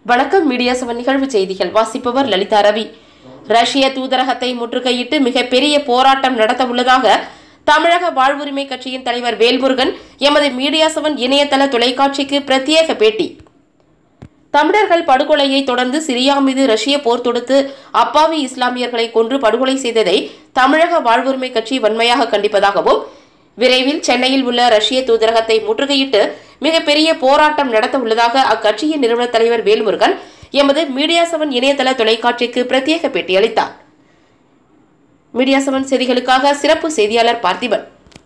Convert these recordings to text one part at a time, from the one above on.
வணக்கம் media seven நிகழ்வு செய்திகள் வாசிப்பவர் லலிதா ரவி ரஷ்ய தூதரகத்தை முற்றுகையிட்டு மிகப்பெரிய போராட்டம் நடத்த உள்ளதாக தமிழக வாழ்வுரிமை கட்சியின் தலைவர் வேல்முருகன் எமது மீடியா செவன் இணையதள தொலைக்காட்சிக்கு பிரத்யேக பேட்டி தமிழர்கள் படுகொலையை தொடர்ந்து சிரியா மீது ரஷ்ய போர் தொடுத்து அப்பாவி இஸ்லாமியர்களை கொன்று படுகொலை செய்ததை தமிழக வாழ்வுரிமை கட்சி வன்மையாக கண்டிப்பதாகவும் விரைவில் சென்னையில் உள்ள ரஷ்ய தூதரகத்தை முற்றுகையிட்டு மிகப்பெரிய போராட்டம் நடத்த உள்ளதாக அக்கட்சியின் நிறுவன தலைவர் வேல்முருகன் எமது மீடியா செவன் இணையதள தொலைக்காட்சிக்கு பிரத்யேக பேட்டியளித்தார் மீடியா செவன் செய்திகளுக்காக சிறப்பு செய்தியாளர் பார்த்திபன்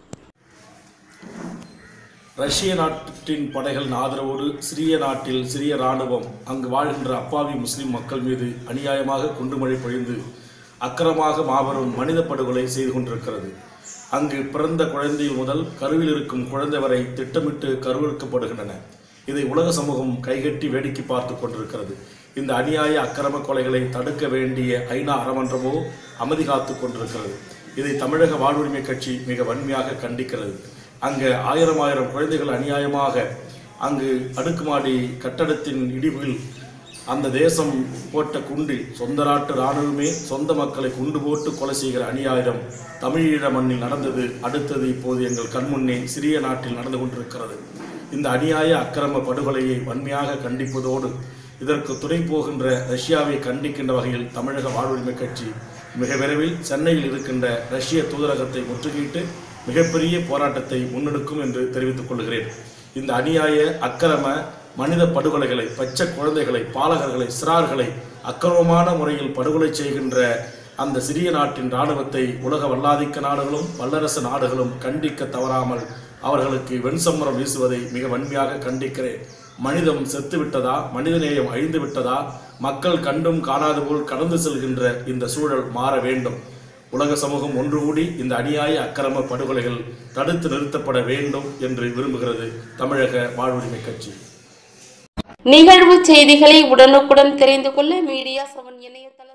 ரஷ்ய நாட்டின் படைகளின் ஆதரவோடு சிரிய நாட்டில் சிரிய இராணுவம் அங்கு வாழ்கின்ற அப்பாவி முஸ்லிம் மக்கள் மீது அநியாயமாக குண்டுமழை பொழிந்து அக்கிரமாக மாபெரும் மனித படுகொலை செய்து கொண்டிருக்கிறது அங்கு பிறந்த குழந்தை முதல் கருவில் இருக்கும் குழந்தை வரை திட்டமிட்டு கருவறுக்கப்படுகின்றன இதை உலக சமூகம் கைகட்டி வேடிக்கை பார்த்து கொண்டிருக்கிறது இந்த அநியாய அக்கிரம கொலைகளை தடுக்க வேண்டிய ஐநா அறமன்றமோ அமைதி காத்து கொண்டிருக்கிறது இதை தமிழக வாழ்வுரிமை கட்சி மிக வன்மையாக கண்டிக்கிறது அங்கு ஆயிரம் ஆயிரம் குழந்தைகள் அநியாயமாக அங்கு அடுக்குமாடி கட்டடத்தின் இடிவில் அந்த தேசம் போட்ட குண்டில் சொந்த நாட்டு இராணுவமே சொந்த மக்களை குண்டு போட்டு கொலை செய்கிற அநியாயம் தமிழீழ மண்ணில் நடந்தது அடுத்தது இப்போது எங்கள் கண்முன்னே சிறிய நாட்டில் நடந்து கொண்டிருக்கிறது இந்த அநியாய அக்கிரம படுகொலையை வன்மையாக கண்டிப்பதோடு இதற்கு துணை போகின்ற ரஷ்யாவை கண்டிக்கின்ற வகையில் தமிழக வாழ்வுரிமை கட்சி மிக விரைவில் சென்னையில் இருக்கின்ற ரஷ்ய தூதரகத்தை முற்றுகையிட்டு மிகப்பெரிய போராட்டத்தை முன்னெடுக்கும் என்று தெரிவித்துக் கொள்கிறேன் இந்த அநியாய அக்கிரம மனித படுகொலைகளை பச்சை குழந்தைகளை பாலகர்களை சிறார்களை அக்கிரமமான முறையில் படுகொலை செய்கின்ற அந்த சிறிய நாட்டின் இராணுவத்தை உலக வல்லாதிக்க நாடுகளும் வல்லரசு நாடுகளும் கண்டிக்க தவறாமல் அவர்களுக்கு வெண்சம்மரம் வீசுவதை மிக வன்மையாக கண்டிக்கிறேன் மனிதம் செத்து விட்டதா மனிதநேயம் அழிந்து விட்டதா மக்கள் கண்டும் காணாது போல் கடந்து செல்கின்ற இந்த சூழல் மாற வேண்டும் உலக சமூகம் ஒன்று கூடி இந்த அநியாய அக்கிரம படுகொலைகள் தடுத்து நிறுத்தப்பட வேண்டும் என்று விரும்புகிறது தமிழக வாழ்வுரிமை கட்சி நிகழ்வு செய்திகளை உடனுக்குடன் தெரிந்து கொள்ள மீடியா செவன் இணையதள